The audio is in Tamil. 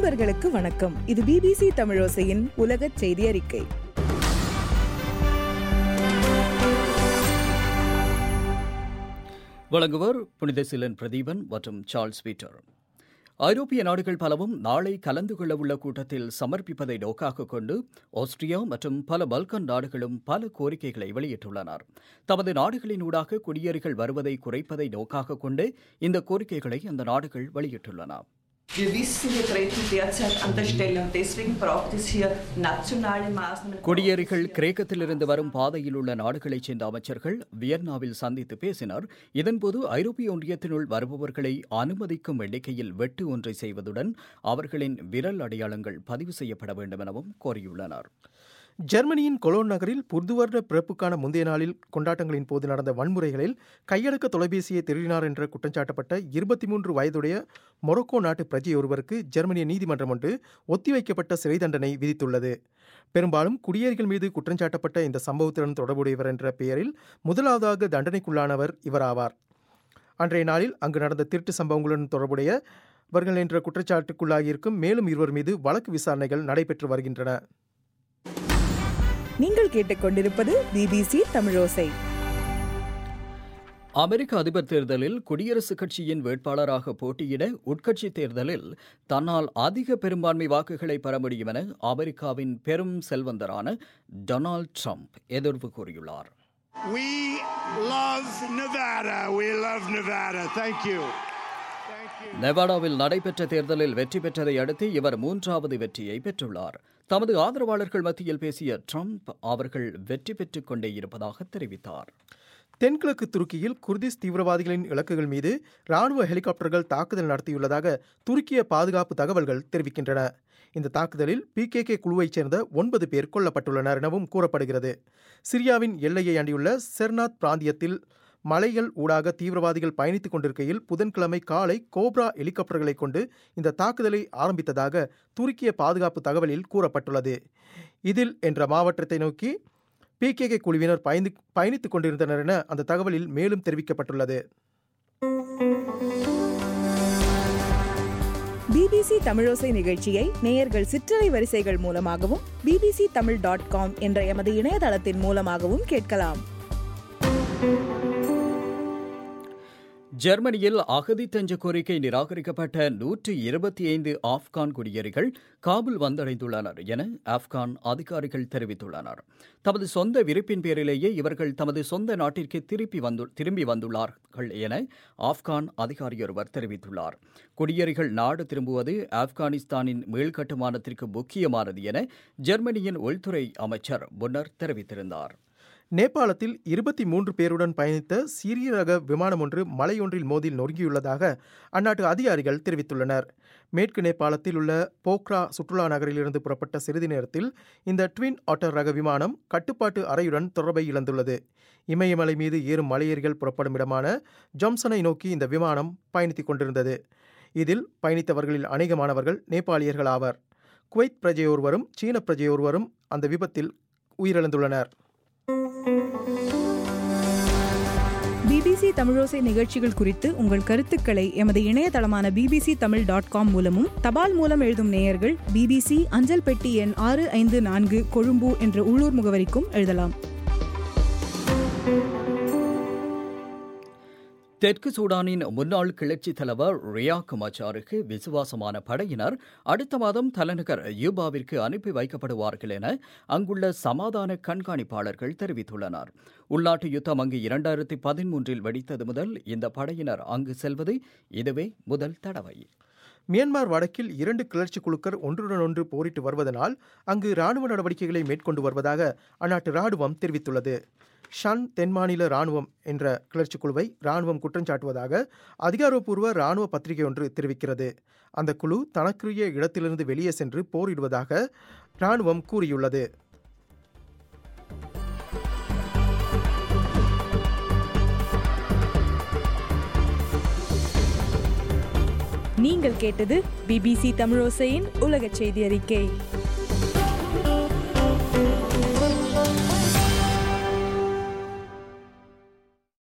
நண்பர்களுக்கு வணக்கம் இது பிபிசி தமிழோசையின் உலக செய்தி அறிக்கை வழங்குவர் புனித சிலன் பிரதீபன் மற்றும் சார்ல்ஸ் பீட்டர் ஐரோப்பிய நாடுகள் பலவும் நாளை கலந்து கொள்ளவுள்ள கூட்டத்தில் சமர்ப்பிப்பதை நோக்காக கொண்டு ஆஸ்திரியா மற்றும் பல பல்கன் நாடுகளும் பல கோரிக்கைகளை வெளியிட்டுள்ளனர் தமது நாடுகளினூடாக குடியேறிகள் வருவதை குறைப்பதை நோக்காக கொண்டு இந்த கோரிக்கைகளை அந்த நாடுகள் வெளியிட்டுள்ளன Wir wissen, wir treten derzeit an der Stelle und deswegen braucht es hier nationale Maßnahmen. குடியேறிகள் கிரேக்கத்திலிருந்து வரும் பாதையில் உள்ள நாடுகளைச் சேர்ந்த அமைச்சர்கள் வியன்னாவில் சந்தித்து பேசினர் இதன்போது ஐரோப்பிய ஒன்றியத்தினுள் வருபவர்களை அனுமதிக்கும் எண்ணிக்கையில் வெட்டு ஒன்றை செய்வதுடன் அவர்களின் விரல் அடையாளங்கள் பதிவு செய்யப்பட வேண்டும் எனவும் கோரியுள்ளனர் ஜெர்மனியின் கொலோன் நகரில் புதுவருட பிறப்புக்கான முந்தைய நாளில் கொண்டாட்டங்களின் போது நடந்த வன்முறைகளில் கையடக்க தொலைபேசியை திருடினார் என்ற குற்றஞ்சாட்டப்பட்ட இருபத்தி மூன்று வயதுடைய மொரோக்கோ நாட்டு பிரஜை ஒருவருக்கு ஜெர்மனிய நீதிமன்றம் ஒன்று ஒத்திவைக்கப்பட்ட சிறை தண்டனை விதித்துள்ளது பெரும்பாலும் குடியேறிகள் மீது குற்றஞ்சாட்டப்பட்ட இந்த சம்பவத்துடன் தொடர்புடையவர் என்ற பெயரில் முதலாவதாக தண்டனைக்குள்ளானவர் இவராவார் அன்றைய நாளில் அங்கு நடந்த திருட்டு சம்பவங்களுடன் தொடர்புடையவர்கள் என்ற குற்றச்சாட்டுக்குள்ளாகியிருக்கும் மேலும் இருவர் மீது வழக்கு விசாரணைகள் நடைபெற்று வருகின்றன நீங்கள் கேட்டுக்கொண்டிருப்பது பிபிசி தமிழோசை அமெரிக்க அதிபர் தேர்தலில் குடியரசுக் கட்சியின் வேட்பாளராக போட்டியிட உட்கட்சி தேர்தலில் தன்னால் அதிக பெரும்பான்மை வாக்குகளை பெற முடியும் என அமெரிக்காவின் பெரும் செல்வந்தரான டொனால்ட் ட்ரம்ப் எதிர்வு கூறியுள்ளார் We love Nevada. We love Nevada. Thank you. Thank you. நெவாடாவில் நடைபெற்ற தேர்தலில் வெற்றி பெற்றதை அடுத்து இவர் மூன்றாவது வெற்றியை பெற்றுள்ளார் தமது ஆதரவாளர்கள் மத்தியில் பேசிய ட்ரம்ப் அவர்கள் வெற்றி பெற்றுக் கொண்டே இருப்பதாக தெரிவித்தார் தென்கிழக்கு துருக்கியில் குர்திஸ் தீவிரவாதிகளின் இலக்குகள் மீது ராணுவ ஹெலிகாப்டர்கள் தாக்குதல் நடத்தியுள்ளதாக துருக்கிய பாதுகாப்பு தகவல்கள் தெரிவிக்கின்றன இந்த தாக்குதலில் பிகேகே குழுவைச் சேர்ந்த ஒன்பது பேர் கொல்லப்பட்டுள்ளனர் எனவும் கூறப்படுகிறது சிரியாவின் எல்லையை அண்டியுள்ள செர்னாத் பிராந்தியத்தில் மலைகள் ஊடாக தீவிரவாதிகள் பயணித்துக் கொண்டிருக்கையில் புதன்கிழமை காலை கோப்ரா ஹெலிகாப்டர்களை கொண்டு இந்த தாக்குதலை ஆரம்பித்ததாக துருக்கிய பாதுகாப்பு தகவலில் கூறப்பட்டுள்ளது இதில் என்ற மாவட்டத்தை நோக்கி பிகேகே குழுவினர் பயந்து பயணித்துக் கொண்டிருந்தனர் என அந்த தகவலில் மேலும் தெரிவிக்கப்பட்டுள்ளது பிபிசி தமிழோசை நிகழ்ச்சியை நேயர்கள் சிற்றலை வரிசைகள் மூலமாகவும் பிபிசி தமிழ் டாட் காம் என்ற எமது இணையதளத்தின் மூலமாகவும் கேட்கலாம் ஜெர்மனியில் அகதி தஞ்ச கோரிக்கை நிராகரிக்கப்பட்ட நூற்று இருபத்தி ஐந்து ஆப்கான் குடியேறிகள் காபுல் வந்தடைந்துள்ளனர் என ஆப்கான் அதிகாரிகள் தெரிவித்துள்ளனர் தமது சொந்த விருப்பின் பேரிலேயே இவர்கள் தமது சொந்த நாட்டிற்கு திருப்பி வந்து திரும்பி வந்துள்ளார்கள் என ஆப்கான் அதிகாரியொருவர் தெரிவித்துள்ளார் குடியேறிகள் நாடு திரும்புவது ஆப்கானிஸ்தானின் மீள்கட்டுமானத்திற்கு முக்கியமானது என ஜெர்மனியின் உள்துறை அமைச்சர் முன்னர் தெரிவித்திருந்தார் நேபாளத்தில் இருபத்தி மூன்று பேருடன் பயணித்த சீரிய ரக விமானம் ஒன்று மலையொன்றில் மோதில் நொறுங்கியுள்ளதாக அந்நாட்டு அதிகாரிகள் தெரிவித்துள்ளனர் மேற்கு நேபாளத்தில் உள்ள போக்ரா சுற்றுலா நகரிலிருந்து புறப்பட்ட சிறிது நேரத்தில் இந்த ட்வின் ஆட்டர் ரக விமானம் கட்டுப்பாட்டு அறையுடன் தொடர்பை இழந்துள்ளது இமயமலை மீது ஏறும் மலையேறிகள் புறப்படும் இடமான ஜம்சனை நோக்கி இந்த விமானம் பயணித்துக் கொண்டிருந்தது இதில் பயணித்தவர்களில் அநேகமானவர்கள் நேபாளியர்கள் ஆவர் குவைத் பிரஜையொருவரும் சீன பிரஜையொருவரும் அந்த விபத்தில் உயிரிழந்துள்ளனர் பிபிசி தமிழோசை நிகழ்ச்சிகள் குறித்து உங்கள் கருத்துக்களை எமது இணையதளமான பிபிசி தமிழ் டாட் காம் மூலமும் தபால் மூலம் எழுதும் நேயர்கள் பிபிசி அஞ்சல் பெட்டி எண் ஆறு ஐந்து நான்கு கொழும்பு என்ற உள்ளூர் முகவரிக்கும் எழுதலாம் தெற்கு சூடானின் முன்னாள் கிளர்ச்சித் தலைவர் ரியாக் மச்சாருக்கு விசுவாசமான படையினர் அடுத்த மாதம் தலைநகர் யூபாவிற்கு அனுப்பி வைக்கப்படுவார்கள் என அங்குள்ள சமாதான கண்காணிப்பாளர்கள் தெரிவித்துள்ளனர் உள்நாட்டு யுத்தம் அங்கு இரண்டாயிரத்தி பதிமூன்றில் வெடித்தது முதல் இந்த படையினர் அங்கு செல்வது இதுவே முதல் தடவை மியான்மர் வடக்கில் இரண்டு கிளர்ச்சி குழுக்கள் ஒன்றுடன் ஒன்று போரிட்டு வருவதனால் அங்கு ராணுவ நடவடிக்கைகளை மேற்கொண்டு வருவதாக அந்நாட்டு ராணுவம் தெரிவித்துள்ளது ஷன் தென்மாநில ராணுவம் என்ற கிளர்ச்சி குழுவை ராணுவம் குற்றஞ்சாட்டுவதாக அதிகாரப்பூர்வ ராணுவ பத்திரிகை ஒன்று தெரிவிக்கிறது அந்த குழு தனக்குரிய இடத்திலிருந்து வெளியே சென்று போரிடுவதாக ராணுவம் கூறியுள்ளது நீங்கள் கேட்டது பிபிசி தமிழோசையின் உலக செய்தி அறிக்கை